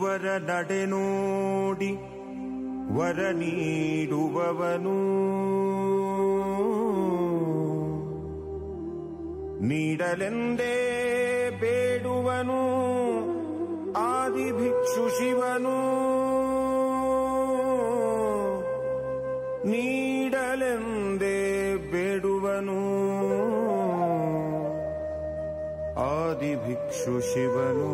ನೀಡುವರ ನಡೆ ನೋಡಿ ವರ ನೀಡುವವನು ನೀಡಲೆಂದೇ ಬೇಡುವನು ಆದಿಭಿಕ್ಷು ಶಿವನು ನೀಡಲೆಂದೇ ಬೇಡುವನು ಆದಿಭಿಕ್ಷು ಶಿವನು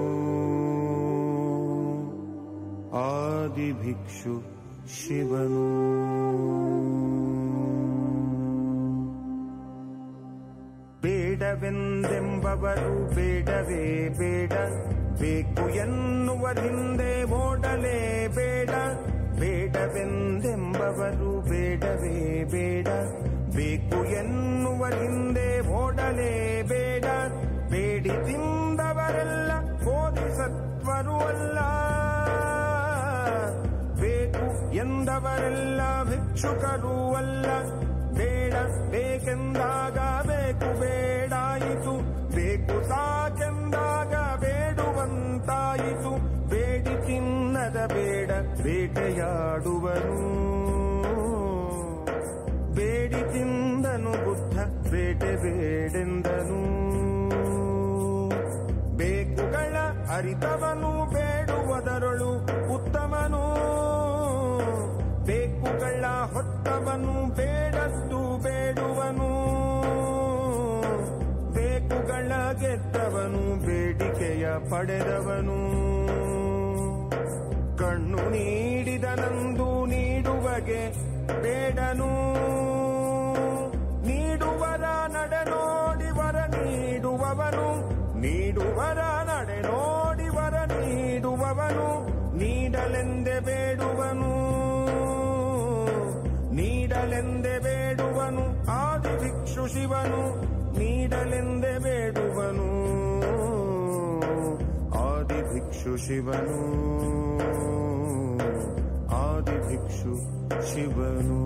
ಆದಿಭಿಕ್ಷು ಶಿವನು ಬೇಡವೆಂದೆಂಬವರು ಬೇಡವೇ ಬೇಡ ಬೇಕು ಎನ್ನುವರಿಂದೆ ಓಡಲೇ ಬೇಡ ಬೇಡವೆಂದೆಂಬವರು ಬೇಡವೇ ಬೇಡ ಬೇಕು ಎನ್ನುವ ಹಿಂದೆ ಓಡಲೇ ಬೇಡ ಬೇಡಿ ತಿಂದವರೆಲ್ಲ ಬೋಧಿಸತ್ವರು ಅಲ್ಲ ಬೇಕು ಎಂದವರೆಲ್ಲ ಭಿಕ್ಷುಕರೂ ಅಲ್ಲ ಬೇಡ ಬೇಕೆಂದಾಗ ಬೇಕು ಬೇಡಾಯಿತು ಬೇಕು ಸಾಕೆಂದಾಗ ಬೇಡುವಂತಾಯಿತು ಬೇಡಿ ತಿನ್ನದ ಬೇಡ ಬೇಟೆಯಾಡುವನು ಬೇಡಿ ತಿಂದನು ಬುದ್ಧ ಬೇಟೆ ಬೇಡೆಂದನು ಬೇಕುಗಳ ಅರಿತವನು ಬೇಡುವುದರೊಳು ಉತ್ತಮನು ಬೇಕುಗಳ ಹೊತ್ತವನು ಬೇಡದ್ದು ಬೇಡುವನು ಬೇಕುಗಳ ಗೆದ್ದವನು ಬೇಡಿಕೆಯ ಪಡೆದವನು ಕಣ್ಣು ನೀಡಿದನಂದು ನೀಡುವಗೆ ಬೇಡನು ನೀಡುವರ ನಡೆ ನೋಡಿ ವರ ನೀಡುವವನು ನೀಡುವರ ನಡೆ ನೋಡಿ ವರ ನೀಡುವವನು ನೀಡಲೆಂದೆ ಬೇಡುವನು ನೀಡಲೆಂದೆ ಬೇಡುವನು ಆದಿಭಿಕ್ಷು ಶಿವನು ನೀಡಲೆಂದೆ ಬೇಡುವನು ಆದಿಭಿಕ್ಷು ಶಿವನು ಆದಿಭಿಕ್ಷು ಶಿವನು